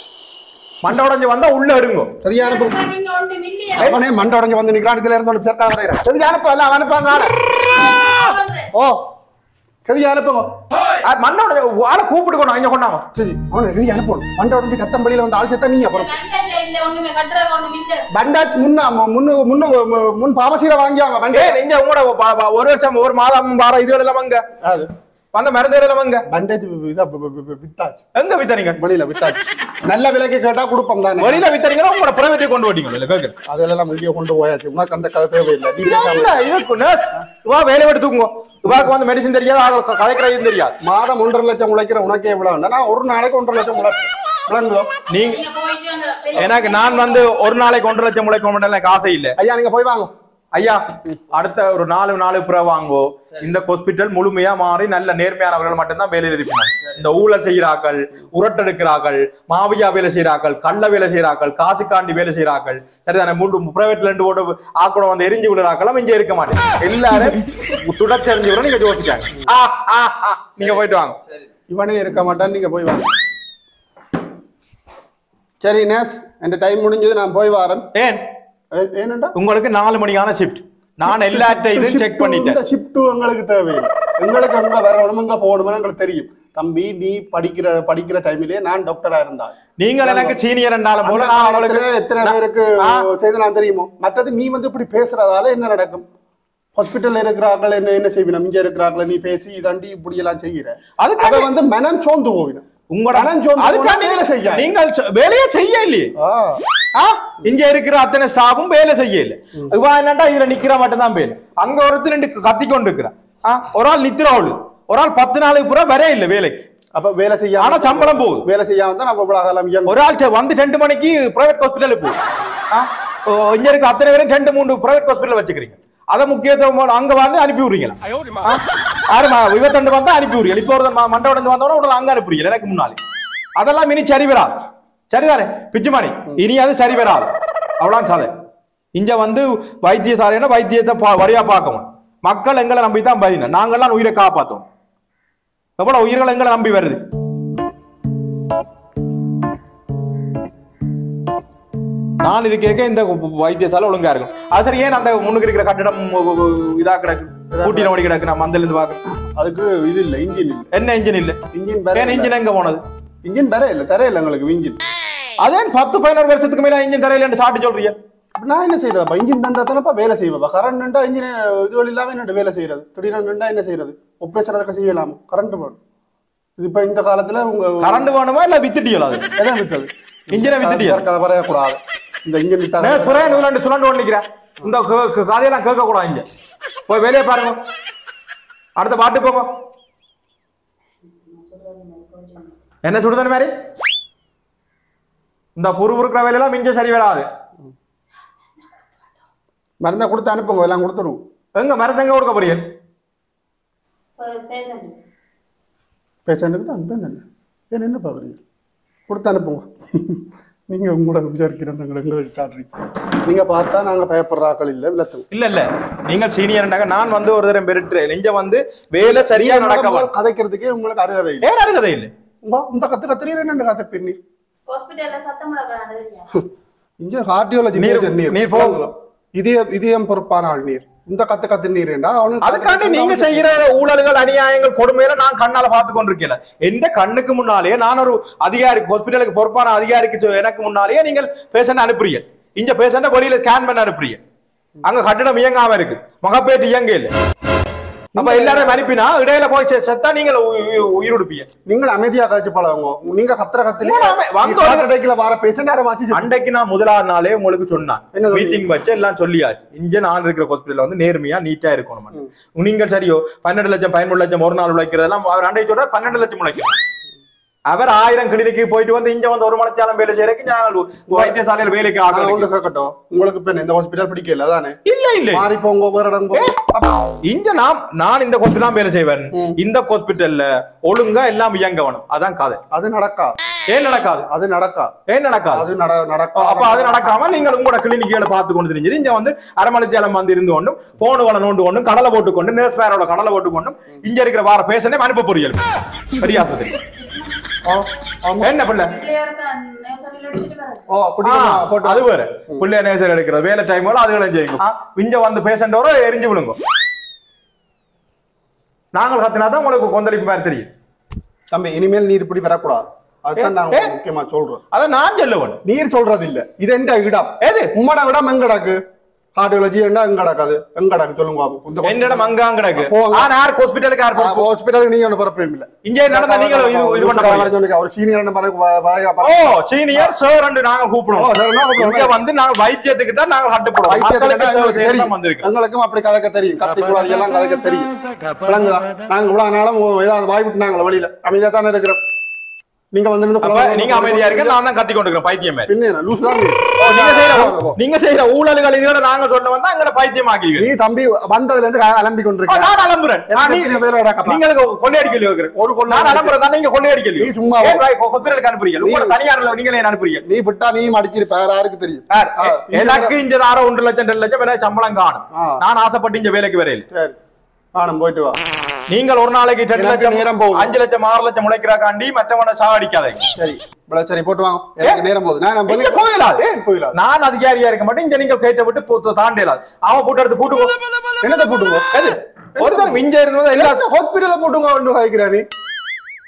மண்டை உடைஞ்சு வந்தா உள்ள எடுங்க சரியா அனுப்புங்க சார், நீங்க ஒன்று மில்லிய அவனே மண்டை உடஞ்சு வந்து நிக்கிறான் இதுல இருந்து சேர்த்தா வரைகிறேன் கெதியா அனுப்ப எல்லாம் அனுப்பாங்க ஆளை. ஓ கெதியா அனுப்புங்க ஆ, மண்டை உடைஞ்ச ஆளை கூப்பிட்டுக்கணும் இங்க கொண்டாங்க சரி அவனை கெதியா அனுப்பணும் மண்டை உடஞ்சு கத்தம்படியில வந்து ஆள் சேர்த்தா நீங்க அப்புறம் கண்டல்ல இல்ல ஒண்ணுமே கட்டுறது ஒண்ணும் இல்ல பண்டாஜ் முன்ன முன்னு முன்னு முன் பாமசியில வாங்கியாங்க ஏ பண்டேஜ் நீங்க உங்களோட ப- ப- ஒரு வருஷம் ஒரு மாதம் வார இது எல்லாம் அங்க அது வந்த மருந்து எல்லாம் அங்க பண்டேஜ் இதா ப- ப- ப- வித்தாச்சு எங்க வித்தறீங்க வெளியில வித்தாச்சு நல்ல விலைக்கு கேட்டா கொடுப்போம் தானே வெளியில வித்தறீங்களா உங்களோட பிரைவேட்டுக்கு கொண்டு போட்டீங்க இல்ல கேக்குறேன் அதெல்லாம் இங்கே கொண்டு போயாச்சு உனக்கு அந்த கதை தேவையில்லை நீ பேசாம இல்ல இதுக்கு நர்ஸ் இவா வேலை எடுத்துக்கோங்க இவாக்கு வந்து மெடிசின் தெரியாது ஆக கதைக்கிறது தெரியாது மாதம் ஒன்றரை லட்சம் உழைக்கிற உனக்கே இவ்வளவு நான் ஒரு நாளைக்கு ஒன்றரை லட்சம் உழைப்பேன் விளங்குதோ நீங்க நீங்க போயிட்டு அந்த பெரிய எனக்கு நான் வந்து ஒரு நாளைக்கு ஒன்றரை லட்சம் முளைக்க மாட்டேன் எனக்கு ஆசை இல்ல ஐயா நீங்க போய் வாங்க ஐயா அடுத்த ஒரு நாலு நாலு பிற வாங்கோ இந்த ஹாஸ்பிட்டல் முழுமையா மாறி நல்ல நேர்மையானவர்கள் மட்டும்தான் வேலையில் இருப்பினார் இந்த ஊழல் செய்கிறார்கள் உரட்டெடுக்கிறார்கள் மாவியா வேலை செய்கிறார்கள் கள்ள வேலை செய்கிறார்கள் காசுக்காண்டி வேலை செய்கிறார்கள் சரிதானே மூன்று பிரைவேட்ல ரெண்டு ஓட்டு ஆக்கூட வந்து எரிஞ்சு விடுறாக்களும் இங்க இருக்க மாட்டேன் எல்லாரும் துடச்செறிஞ்சு விட நீங்க யோசிக்காங்க ஆ, ஆ, ஆ. நீங்க போயிட்டு வாங்க இவனே இருக்க மாட்டான் நீங்க போய் வாங்க சரி நேஸ் என் டைம் முடிஞ்சது நான் போய் வரேன் ஏன் ஏ- ஏனண்டா உங்களுக்கு நாலு மணிக்கான ஷிஃப்ட் நான் எல்லா இதையும் செக் பண்ணிட்டேன் இந்த ஷிஃப்ட் எங்களுக்கு தேவையில்லை எங்களுக்கு அங்க வரணும் அங்க போகணும்னு எங்களுக்கு தெரியும் தம்பி நீ படிக்கிற படிக்கிற டைம்லயே நான் டாக்டரா இருந்தாள் நீங்கள் எனக்கு சீனியர் என்றாலும் போல அந்த நான் காலத்துல அவளுக்கு எத்தனை பேருக்கு செய்து நான் தெரியுமோ மற்றது நீ வந்து இப்படி பேசுறதால என்ன நடக்கும் ஹாஸ்பிட்டல்ல இருக்கிறார்கள் என்ன என்ன செய்வினம் இங்க இருக்கிறார்கள் நீ பேசி இதாண்டி இப்படி எல்லாம் செய்கிற அதுக்காக அவ வந்து மனம் சோர்ந்து போவிடும் உங்களோட மனம் சோர்ந்து அதுக்காக போனா வேலை செய்யாது. நீங்கள் சொ- வேலையே செய்ய இல்லையே ஆ? இங்க இருக்கிற அத்தனை ஸ்டாஃபும் வேலை செய்ய இல்ல இவன் என்னடா இதுல நிக்கிற மட்டும் தான் வேலை அங்க ஒருத்தர் ரெண்டு கத்தி கொண்டு இருக்கிறான் ஆ? ஒரு ஆள் நித்திரவளு ஒரு ஆள் பத்து நாளைக்கு பூரா வரே இல்ல வேலைக்கு அப்ப வேலை செய்ய ஆனா சம்பளம் போகுது வேலை செய்யாம தான் நம்ம இவ்வளவு காலம் இயங்கு ஒரு ஆள் செ- வந்து ரெண்டு மணிக்கு பிரைவேட் ஹாஸ்பிட்டலுக்கு போகுது ஆ? ஓ, இங்க இருக்க அத்தனை பேரும் ரெண்டு மூணு பிரைவேட் ஹாஸ்பிட்டல் வச்சுக்கிறீங்க அதை முக்கியத்துவம் அங்க வந்து அனுப்பி விடுறீங்களா ஆ? ஆறுமா விபத்தண்டு வந்தா அனுப்பி விடுறீங்க இப்போ ஒரு மண்டை உடஞ்சு வந்தோட உடனே அங்க அனுப்புறீங்க எனக்கு முன்னாலே அதெல்லாம் இனி சரி வராது சரிதானே பிச்சுமானி இனி அது சரி வராது அவ்வளவு கதை இங்க வந்து வைத்தியசாலைன்னா வைத்தியத்தை பா- வழியா பார்க்கணும் மக்கள் எங்களை நம்பி தான் பதின நாங்கெல்லாம் உயிரை காப்பாத்தோம் எவ்வளவு உயிர்கள் எங்களை நம்பி வருது நான் இது கேட்க இந்த வைத்தியசாலை ஒழுங்கா இருக்கும் அது சரி ஏன் அந்த முன்னுக்கு இருக்கிற கட்டிடம் உ- உ- இதா கிடக்கு கூட்டின ஓடி கிடக்கு நான் மந்தில இருந்து பாக்க அதுக்கு இது இல்ல இன்ஜின் இல்ல என்ன இன்ஜின் இல்ல இன்ஜின் வேற ஏன் இன்ஜின் எங்க போனது இன்ஜின் வேற இல்ல தர இல்ல உங்களுக்கு இன்ஜின் அதே பத்து பதினோரு வருஷத்துக்கு மேல இன்ஜின் தரையில சாட்டி சொல்றீங்க அப்ப நான் என்ன செய்யறதா இன்ஜின் தந்தா தானப்பா வேலை செய்வா கரண்ட் நின்றா இன்ஜின் இது வழி இல்லாம என்ன வேலை செய்யறது திடீர்னு நின்றா என்ன செய்யறது ஆப்ரேஷன் அதுக்கு செய்யலாம் கரண்ட் வேணும் இது இப்ப இந்த காலத்துல உங்க கரண்ட் வேணுமா இல்ல வித்துட்டியலா அது எதை விட்டது இன்ஜினை வித்துட்டியா கதை வரையக்கூடாது இந்த இன்ஜின் வித்தா நான் புறைய நூலாண்டு சுழண்டு கொண்டு நிக்கிறேன் இந்த க- க- கதையெல்லாம் கேட்க கூடாது இங்க போய் வேலையை பாருங்க அடுத்த பாட்டு போங்க என்ன சுடுதல் மாதிரி இந்த புறுபுறுக்கிற வேலையெல்லாம் மிஞ்ச சரி வராது மருந்தா கொடுத்து அனுப்புங்க எல்லாம் கொடுத்துடும் எங்க மரத்தங்க கொடுக்க போறீங்க பேஷண்ட் பேஷண்ட்டுக்கு தான் அனுப்பேன் தானே ஏன் என்ன பார்க்குறீங்க கொடுத்து அனுப்புங்க நீங்க உங்களோட விசாரிக்கிறவங்களை எங்களுக்கு காட்டுறீங்க நீங்க பார்த்தா நாங்க பயப்படுற ஆக்கள் இல்லை விளத்துங்க இல்ல இல்ல நீங்கள் சீனியர்னாக நான் வந்து ஒரு தரம் பெருட்டுறேன் இங்க வந்து வேலை சரியா நடக்க கதைக்கிறதுக்கே உங்களுக்கு அருகதை இல்லை ஏன் நடக்கதே இல்லை உங்க இந்த கத்து கத்துறீங்க என்ன கதை பின்னீர் ஹாஸ்பிட்டல்ல சத்தம் போடக்கூடாது தெரியா இங்க கார்டியோலஜி நீர் நீர் நீர் நீர் போகுதா? இதயம் இதயம் பொறுப்பான ஆள் நீர் இந்த கத்து கத்து நீர்ண்டா அவனுக்கு அதுக்காண்டி நீங்க செய்யற ஊழல்கள் அநியாயங்கள் கொடுமையில நான் கண்ணால பார்த்து கொண்டிருக்கேன் எந்த கண்ணுக்கு முன்னாலேயே நான் ஒரு அதிகாரி ஹாஸ்பிட்டலுக்கு பொறுப்பான அதிகாரிக்கு சொ- எனக்கு முன்னாலேயே நீங்கள் பேஷண்ட் அனுப்புறீங்க இங்க பேஷண்ட வெளியில ஸ்கேன் பண்ண அனுப்புறீங்க அங்க கட்டிடம் இயங்காம இருக்கு மகப்பேட்டு இயங்க இல்ல அப்ப எல்லாரும் அனுப்பினா இடையில போய் செ- செத்தா நீங்கள் உ- உ- உயிர் கொடுப்பீங்க நீங்கள் அமைதியா கழிச்சு பழகுங்க நீங்க கத்துற கத்துலயே உங்களை அமை- வந்த வந்த உடனே- கடைக்குள்ள வர பேஷண்ட் யாரை வாசி அன்றைக்கு நான் முதலாவது நாளே உங்களுக்கு சொன்னான் என்ன சொன்னீங்க? மீட்டிங் வச்சு எல்லாம் சொல்லியாச்சு இங்க நான் இருக்கிற ஹாஸ்பிட்டல்ல வந்து நேர்மையா நீட்டா இருக்கணும் நீங்கள் சரியோ பன்னெண்டு லட்சம் பதிமூணு லட்சம் ஒரு நாள் உழைக்கிறதெல்லாம் அவர் அன்றைக்கு சொல்ற பன்னெண்டு லட்சம் உழைக்கிறோம் அவர் ஆயிரம் கிளினிக்கு போயிட்டு வந்து இங்க வந்து ஒரு மணச்சாலம் வேலை செய்யறதுக்கு நாங்கள் வைத்தியசாலையில வேலைக்கு நான் ஆகணும் ஒன்று கேட்கட்டும் உங்களுக்கு இப்ப இந்த ஹாஸ்பிட்டல் பிடிக்கல தானே இல்ல இல்ல மாறி போங்க வேற இடம் போங்க இங்க நான் நான் இந்த ஹாஸ்பிட்டல் தான் வேலை செய்வேன் இந்த ஹாஸ்பிட்டல்ல ஒழுங்கா எல்லாம் இயங்க வேணும் அதான் கதை அது நடக்கா ஏன் நடக்காது அது நடக்கா ஏன் நடக்காது அது நட நடக்கா அப்ப அது நடக்காம நீங்கள் உங்களோட கிளினிக்குகளை பார்த்து கொண்டு தெரிஞ்சு இங்க வந்து அரமணித்தியாலம் வந்து இருந்து கொண்டும் போனுகளை நோண்டு கொண்டும் கடலை போட்டு கொண்டு நர்ஸ் வேரோட கடலை போட்டு கொண்டும் இங்க இருக்கிற வார பேசனே அனுப்ப பொறியல் பெரிய ஆஸ்பத்திரி என்ன பிள்ளை பிள்ளையாருக்கு நேசரில் எடுத்துட்டு வரேன் ஓ ஆ, குடிக்கலாம் போட்டு அது வேற பிள்ளைய நேசர் எடுக்கிறது வேலை டைம் அதுகளும் செய்யுங்க ஆ, இங்க வந்து பேஷண்டோட எரிஞ்சு விழுங்க நாங்கள் கத்தினாதான் உங்களுக்கு கொந்தளிப்பு மாதிரி தெரியும் தம்பி இனிமேல் நீர் இப்படி வரக்கூடாது அதுதான் நான் உங்களுக்கு முக்கியமா சொல்றேன் அதை நான் சொல்லுவேன் நீர் சொல்றது இல்ல இது எந்த இடம் எது உம்மட இடம் எங்க கிடக்கு கார்டியோலஜி என்ன எங்க கிடக்காது எங்க கிடக்கு சொல்லுங்க பாப்போம். இந்த என்னிடம் அங்க கிடக்கு போங்க. ஆனா யார் ஹாஸ்பிட்டலுக்கு யார் பொறுப்பு? ஹாஸ்பிட்டலுக்கு நீங்க ஒன்று பரப்பு இல்ல இங்க நடந்தா நீங்க இது இது பண்ண போறீங்க. ஒரு சீனியர் ஓ சீனியர் சார் நாங்க ஓ, கூப்பிடுவோம் sir னா கூப்பிடுவோம். இங்க வந்து நாங்க வைத்தியத்துக்கு தான் நாங்க கட்டுப்படுவோம் மக்களுக்கு சேவை செய்ய தான் வந்திருக்கோம் எங்களுக்கும் அப்படி கதைக்க தெரியும் கத்தி குளாரி எல்லாம் கதைக்க தெரியும் விளங்குதா நாங்க இவ்வளவு நாளும் ஏதாவது வாய் விட்டுனாங்களா வெளியில அமைதியா தானே இருக்கிறோம் நீங்க வந்து நின்னு அப்ப குழந்தை நீங்க அமைதியா இருக்க நான் தான் கத்தி கொண்டிருக்கேன் பைத்தியம் மாதிரி பின்ன என்ன, லூசு தான் நீ. நீங்க செய்யற நீங்க செய்யற ஊழல்கள் இதுகளை நாங்க சொல்ல வந்தா எங்களை பைத்தியம் ஆக்கிடுவீங்க நீ தம்பி வந்ததுல இருந்து அலம்பி ஆ, கொண்டிருக்க நான் அலம்புறேன் நான் நீ- எத்தனை பேரை அடக்கப்பா? நீங்களுக்கு கொள்ளையடிக்கல் வைக்கிறேன் ஒரு கொள்ளை நான் அலம்புறேன் தான் நீங்க கொள்ளையடிக்கல் நீ சும்மா ஏன் பாய், ஹாஸ்பிட்டலுக்கு அனுப்புறீங்க உங்களோட நீ- தனியார்ல நீங்களே என்ன அனுப்புறீங்க நீ விட்டா நீ அடிச்சிருப்ப வேற யாருக்கு தெரியும் சார், ஆ, நீ எனக்கு இங்க தார ஒன்று லட்சம் ரெண்டு லட்சம் எனக்கு சம்பளம் காணும் ஆ. நான் ஆசைப்பட்டு இங்க வேலைக்கு வரையில சரி ஆனம் போயிட்டு வா நீங்கள் ஒரு நாளைக்கு ரெண்டு எனக்கு லட்சம் நேரம் போகுது. அஞ்சு லட்சம் ஆறு லட்சம் முளைக்கிறாக்காண்டி மற்றவனை சாவடிக்காதீங்க சரி இவ்வளவு சரி போட்டு வாங்க எனக்கு நேரம் போகுது நான் இங்க போயிடலாது. ஏன் போயிடலாம் நான் அதிகாரியா இருக்க மாட்டேன் இங்க நீங்க கேட்ட விட்டு போ- தாண்டிடலாது அவன் போட்டு எடுத்து பூட்டு என்னத்தை போட்டுங்க எது ஒரு தரம் இங்க இருந்தது எல்லா ஹாஸ்பிட்டல்ல போட்டுங்க ஒன்று காய்க்கிறா நீ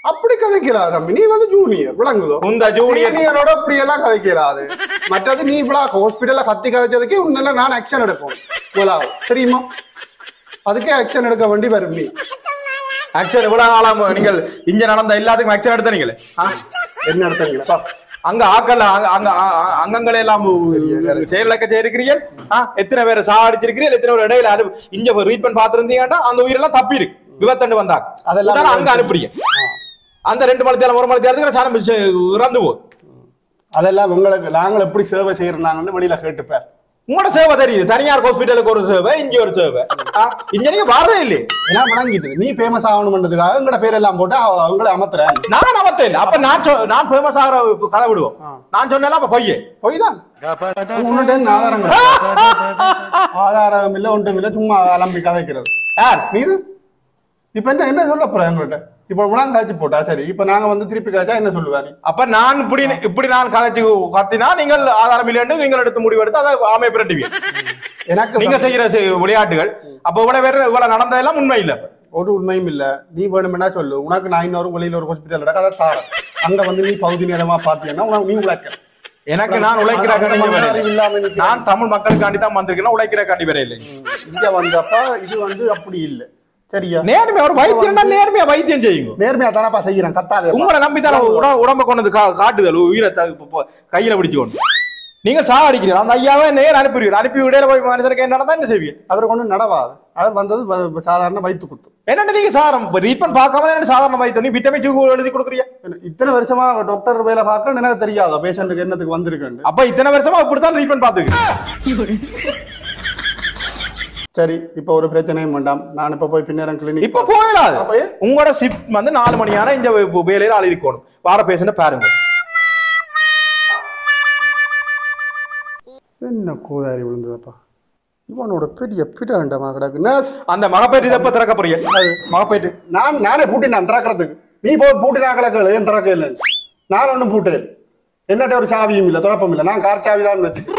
அப்படி கதைக்கிறாரு தம்பி நீ வந்து ஜூனியர் விளங்குதோ உந்த ஜூனியர் சீனியரோட இப்படி எல்லாம் கதைக்கிறாரு மற்றது நீ இவ்வளோ ஹாஸ்பிட்டல்ல கத்தி கதைச்சதுக்கு உன்னால நான் ஆக்ஷன் எடுப்போம் முதலாவது தெரியுமா அதுக்கே ஆக்ஷன் எடுக்க வேண்டி வரும் நீ ஆக்சன் இவ்வளவு நாளாம் நீங்கள் இங்க நடந்த எல்லாத்துக்கும் ஆக்சன் எடுத்தீங்களே ஆ? என்ன எடுத்தீங்களா அங்க ஆக்கல் அங்க அங்க அ- அ- அங்கங்களை எல்லாம் செயலக்க செய்திருக்கிறீர்கள் ஆ, எத்தனை பேர் சாடிச்சிருக்கிறீர்கள் எத்தனை பேர் இடையில அனு இங்க ட்ரீட்மெண்ட் பார்த்திருந்தீங்கன்னா அந்த உயிரெல்லாம் தப்பி இருக்கு விபத்தண்டு வந்தாங்க அதெல்லாம் உடனே அங்க அனுப்புறீங்க அந்த ரெண்டு மணி தேரம் ஒரு மணி தேரத்துக்கு சாணம் பிடிச்சு இறந்து போகுது அதெல்லாம் உங்களுக்கு நாங்கள் எப்படி சேவை செய்யறாங்கன்னு வெளியில கேட்டுப்பார் உங்களோட சேவை தெரியுது தனியார் ஹாஸ்பிட்டலுக்கு ஒரு சேவை இங்க ஒரு சேவை ஆ, இங்க நீங்க பாரதே இல்லையே எல்லாம் விளங்கிட்டு நீ ஃபேமஸ் ஆகணும்ன்றதுக்காக எங்கட பேரெல்லாம் போட்டு அவ- அவங்கள அமர்த்துறேன் நான் அவத்த இல்ல அப்ப நான் சொ- நான் ஃபேமஸ் ஆகிற கதை விடுவோம் ஆ. நான் சொன்னேன் அப்ப பொய்யே போய் தான் உன்னிட்ட என்ன ஆதாரம் கிடையாது. ஆதாரம் இல்ல ஒன்றும் இல்ல சும்மா அலம்பி கதைக்கிறது யார் நீது இப்ப என்ன என்ன சொல்ல போற எங்கள்கிட்ட இப்ப முழாங்க காய்ச்சி போட்டா சரி இப்ப நாங்க வந்து திருப்பி காய்ச்சா என்ன சொல்லுவா நீ அப்ப நான் இப்படி இப்படி நான் கதைச்சு கத்தினா நீங்கள் ஆதாரம் இல்லைன்னு நீங்கள் எடுத்து முடிவு எடுத்து அதை ஆமை பிரட்டிவீங்க எனக்கு நீங்க செய்யற செ- விளையாட்டுகள் அப்ப இவ்வளவு பேர் இவ்வளவு நடந்ததெல்லாம் உண்மை இல்ல அப்ப. ஒரு உண்மையும் இல்ல நீ வேணுமென்னா சொல்லு உனக்கு நான் இன்னொரு வெளியில ஒரு ஹாஸ்பிட்டல் அதை தாரேன் அங்க வந்து நீ பகுதி நேரமா பாத்தீங்கன்னா உனக்கு நீ உழைக்க எனக்கு நான் உழைக்கிற அந்த கண்டி மனித வரையில. அறிவு இல்லாம நிக்கிறேன். நான் தமிழ் மக்களுக்காண்டி தான் வந்திருக்கேன் உழைக்கிற கண்டி வரை இல்லை இங்க வந்தப்ப இது வந்து அப்படி இல்ல சரியா நேர்மையா ஒரு வைத்தியம்னா நேர்மையா வைத்தியம் செய்யுங்க நேர்மையா தானப்பா செய்யறேன் கத்தாதே உங்களை நம்பித்தான உட- உடம்ப கொண்டு வந்து கா- காட்டுதல் உயிரை த- இப்ப- இப்ப கையில பிடிச்சு கொண்டு நீங்க சா அடிக்கிறீங்க அந்த ஐயாவை நேர் அனுப்பிடுவீங்க அனுப்பி இடையில போய் மனுஷனுக்கு என்ன நடந்தா என்ன செய்வீங்க அவர் கொண்டு நடவாது அவர் வந்தது வ- சாதாரண வயிற்று குத்து என்னன்னு நீங்க சாரம் ரீட்மெண்ட் பார்க்காம என்ன சாதாரண வைத்தியம் நீ விட்டமின் சூ எழுதி கொடுக்குறீங்க என்ன, இத்தனை வருஷமா டாக்டர் வேலை பார்க்க எனக்கு தெரியாதோ பேஷண்ட்டுக்கு என்னத்துக்கு வந்திருக்கேன் அப்ப இத்தனை வருஷமா இப்படித்தான் ட்ரீட்மெண்ட் பாத்துக்கு சரி இப்ப ஒரு பிரச்சனையும் வேண்டாம் நான் இப்ப போய் பின்னேரம் கிளினிக் இப்ப போயிடாது அப்ப ஏன்? உங்களோட ஷிஃப்ட் வந்து நாலு மணி ஆனா இந்த வே- வேலையில ஆள் இருக்கணும் வார பேஷண்ட பாருங்க என்ன கூதாரி விழுந்ததப்பா இவனோட பெரிய பிடாண்டமா கிடக்கு நர்ஸ் அந்த மகப்பேட்டு எப்ப திறக்க போறீங்க மகப்பேட்டு நான் நானே பூட்டினேன் திறக்கிறதுக்கு நீ போய் பூட்டினா கிடக்கல ஏன் திறக்க இல்லை நான் ஒன்றும் பூட்டேன் என்னட்ட ஒரு சாவியும் இல்லை திறப்பும் இல்லை நான் கார் சாவி தான் வச்சு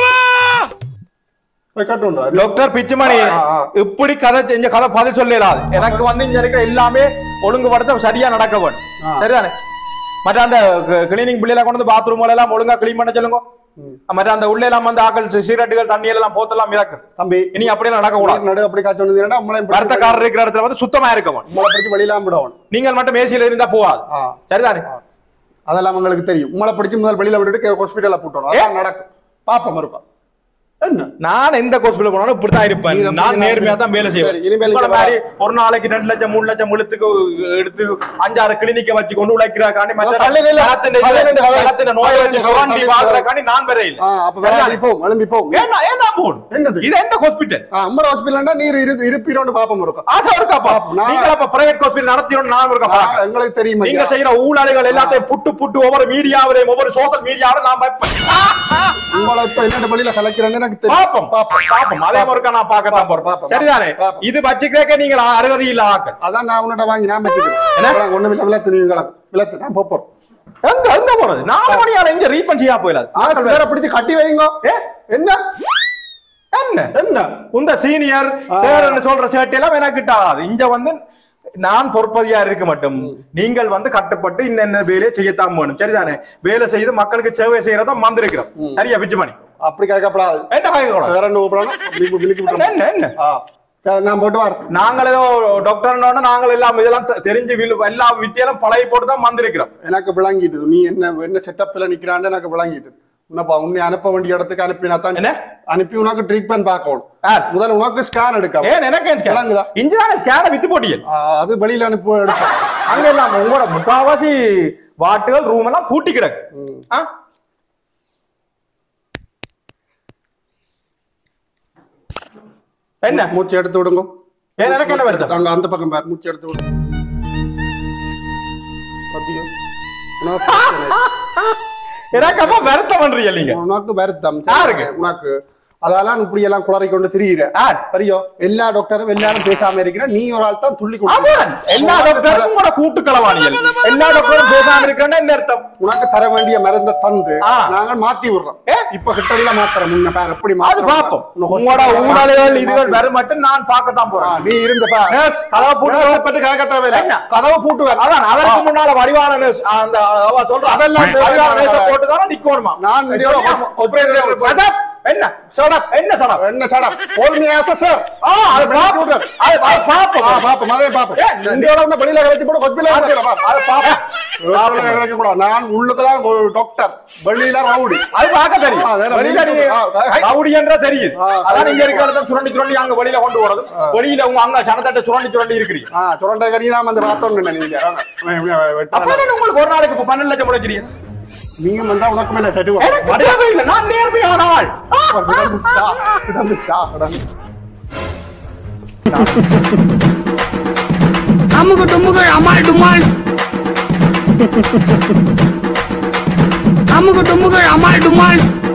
போய் கட்டுண்டா டாக்டர் பிச்சுமணி ஆ, ஆ. இப்படி கதை செஞ்ச கதை பதில் சொல்லலாது எனக்கு வந்து இங்க இருக்கிற எல்லாமே ஒழுங்குபடுத்த சரியா நடக்க வேணும் ஆ. சரிதானே மற்ற அந்த கிளீனிங் பிள்ளைல கொண்டு வந்து பாத்ரூம் எல்லாம் ஒழுங்கா கிளீன் பண்ண சொல்லுங்க மற்ற அந்த உள்ள எல்லாம் வந்து ஆக்கள் சீரட்டுகள் தண்ணி எல்லாம் போத்தெல்லாம் மிதக்குது தம்பி இனி அப்படியெல்லாம் நடக்க கூடாது நடு அப்படி காய்ச்சி வந்தீங்கன்னா உங்களை வருத்தக்காரர் இருக்கிற இடத்துல வந்து சுத்தமா இருக்க வேணும் உங்களை பிடிச்சி வெளியெல்லாம் விடணும் நீங்கள் மட்டும் ஏசியில இருந்தா போகாது ஆ சரிதானே அதெல்லாம் உங்களுக்கு தெரியும் உங்களை பிடிச்சி முதல் வெளியில விட்டுட்டு ஹாஸ்பிட்டல்ல போட்டணும் அதான் நடக்கும் பாப்போம் இருப்பா என்ன நான் எந்த ஹாஸ்பிட்டல் போனாலும் இப்படித்தான் இருப்பேன் நீங்க நான் அப்படி நேர்மையா தான் வேலை செய்வேன் சரி, இனிமேல் உங்களை இங்க மாதிரி ஒரு நாளைக்கு ரெண்டு லட்சம் மூணு லட்சம் இழுத்துக்கு எடுத்து அஞ்சாறு கிளினிக்க வச்சு கொண்டு உழைக்கிறாக்காண்டி மற்ற பல்லில் இல்ல. களத்தின் பல்லில் இல்ல. களத்தின் நோயை வச்சு பல்லில் சுரண்டி இல்ல. பாக்குறக்காண்டி நான் வேற இல்ல ஆ அப்ப வேலை போம் எழும்பி போம் ஏன்னா ஏன்னா போகணும் என்னது? இது எந்த ஹாஸ்பிட்டல் ஆ அம்மட ஹாஸ்பிட்டல்னா நீர் இரு இருப்பீரோன்னு பாப்போம் இருக்கும் ஆசை இருக்காப்பா பாப்போம். நான் நீங்க அப்ப பிரைவேட் ஹாஸ்பிட்டல் நடத்திடும் நான் இருக்கா ஆ, எங்களுக்கு தெரியும் நீங்க ஐயா. செய்யற ஊழல்கள் எல்லாத்தையும் புட்டு புட்டு ஒவ்வொரு மீடியாவிலையும் ஒவ்வொரு சோஷியல் மீடியாவிலும் நான் வைப்பேன் உங்களை இப்ப என்னென்ன வழியில கலைக்கிறேன்னு எனக்கு தெரியும் பாப்போம் பாப்போம் பாப்போம் அதே முறைக்கா நான் பார்க்கத்தான் பாப்போம், போறேன் பாப்போம். சரிதானே பாப்போம். இது வச்சு கேட்க நீங்கள் அருகதி இல்ல ஆக்கள் அதான் நான் உன்னிட்ட வாங்கி நான் என்ன? வச்சுக்கிறேன் ஒண்ணு இல்ல விளத்து நீங்க கிளம்பு. விளத்து நான் போப்போம் எங்க எங்க போறது நாலு மணி ஆனா இங்க ரீபன் செய்யா போயிடாது ஆ வேற பிடிச்சு கட்டி வைங்க ஏ? என்ன என்ன என்ன உந்த சீனியர் சேரன்னு சொல்ற சேட்டு எல்லாம் எனக்கு கிட்ட ஆகாது இங்க வந்து நான் பொறுப்பதியா இருக்க மட்டும் நீங்கள் வந்து கட்டுப்பட்டு இந்த என்ன வேலையை செய்யத்தான் வேணும் சரிதானே வேலை செய்து மக்களுக்கு சேவை செய்யறதா வந்திருக்கிறோம் சரியா பிச்சுமணி அப்படி கேட்கப்படாது என்ன காய்க்கூடாது வேற என்ன கூப்பிடணும் மினுக்கி என்ன விட்டுறோம் என்ன என்ன ஆ சரி நான் போட்டு வரேன் நாங்கள் ஏதோ டாக்டர் நாங்கள் எல்லாம் இதெல்லாம் தெ- தெரிஞ்சு வில்- எல்லா வித்தியெல்லாம் பழகி போட்டு தான் வந்திருக்கிறோம் எனக்கு விளங்கிட்டுது நீ என்ன என்ன செட்டப்ல நிக்கிறான்னு எனக்கு விளங்கிட்டு உன்னப்பா உன்னை அனுப்ப வேண்டிய இடத்துக்கு அனுப்பினா தான் என்ன? அனுப்பி உனக்கு ட்ரீட்மெண்ட் பார்க்கணும் யார்? முதல்ல உனக்கு ஸ்கேன் எடுக்க ஏன் எனக்கு ஏன் scan? விளங்குதா? இஞ்சிதானே ஸ்கேனை வித்து போட்டியல் அது வெளியில அனுப்ப எடுப்பேன் அங்க எல்லாம் உங்களோட முக்காவாசி வாட்டுகள் ரூம் எல்லாம் பூட்டி கிடக்கு ஆ? என்ன மூச்சு எடுத்து விடுங்க ஏன் எனக்கு என்ன வருத்தம் அங்க அந்த பக்கம் பாரு மூச்சு எடுத்து விடுங்க பாத்தீங்க? உனக்கு பிரச்சனை. எனக்கு அப்ப வருத்தம் பண்றீங்க நீங்க உனக்கு வருத்தம் யாருக்கு? உனக்கு அதெல்லாம் இப்படி எல்லாம் குளறி கொண்டு திரியிற யார்? பெரியோ எல்லா டாக்டரும் எல்லாரும் பேசாம இருக்கிற நீ ஒரு ஆள் தான் துள்ளி கொண்டு அதான் எல்லா டாக்டரும் கூட கூட்டு களவாணிகள் எல்லா டாக்டரும் பேசாம இருக்கிறேன்னா என்ன அர்த்தம் உனக்கு தர வேண்டிய மருந்தை தந்து ஆ. நாங்க மாத்தி விடுறோம் ஏ? இப்ப கிட்ட மாத்திரம் முன்ன பேர் எப்படி அது மாத்துறோம் பாப்போம் உனக்கு உங்களோட hospital ல ஊழல்கள் மாத்தி இதுகள் விடுறோம். வரும் மட்டும் நான் பார்க்கத்தான் ஆ, போறேன் நீ இருந்த பா Nurse, கதவை பூட்டு Nurse பத்தி கேட்க தேவையில்லை என்ன? கதவை பூட்டு வேற. அதான் அதற்கு முன்னால வடிவான nurse, அந்த அவ சொல்றா அதெல்லாம் வடிவான தேவையில்லை. nurse போட்டு தானே நிக்கணுமா நான் இதோட hospital- Shut up. என்ன சடப் என்ன சடப் என்ன சடம் போல் நீ ஆசை சார் ஆ அது பாப்போம் அது அது பாப்போம் ஆ, பாப்போம் அதே பாப்போம் ஏ, இந்த- இந்தியோட ஒண்ணு வெளியில கழிச்சு போட்டு ஹாஸ்பிட்டல் அது பாப்போம் கூடாது நான் உள்ளுக்குதான் ஒரு டாக்டர் வெளியில ரவுடி அது பார்க்க தெரியும் ஆ, அதே வெளியில நீ ஆ, ஆ, ரவுடி என்ற தெரியுது ஆ, அதான் இங்க இருக்கிறத சுரண்டி சுரண்டி அங்க வெளியில கொண்டு போறது வெளியில உங்க அங்க சனத்தட்ட சுரண்டி சுரண்டி இருக்கிறீங்க ஆ சுரண்டை கனி தான் வந்து பார்த்தோம் நீங்க அப்ப என்ன உங்களுக்கு ஒரு நாளைக்கு இப்ப பன்னெண்டு லட்சம் முளைக்கிறீங்க நீங்க வந்தா உனக்கு மேல தட்டுவோம் எனக்கு தேவையில்லை நான் நேர்மையான ஆள் ஆ, கிடந்துச்சா கிடந்துச்சா கிடந்து அமுகு டுமுகு அமால் டுமால் அமுகு டுமுகு அமால் டுமால்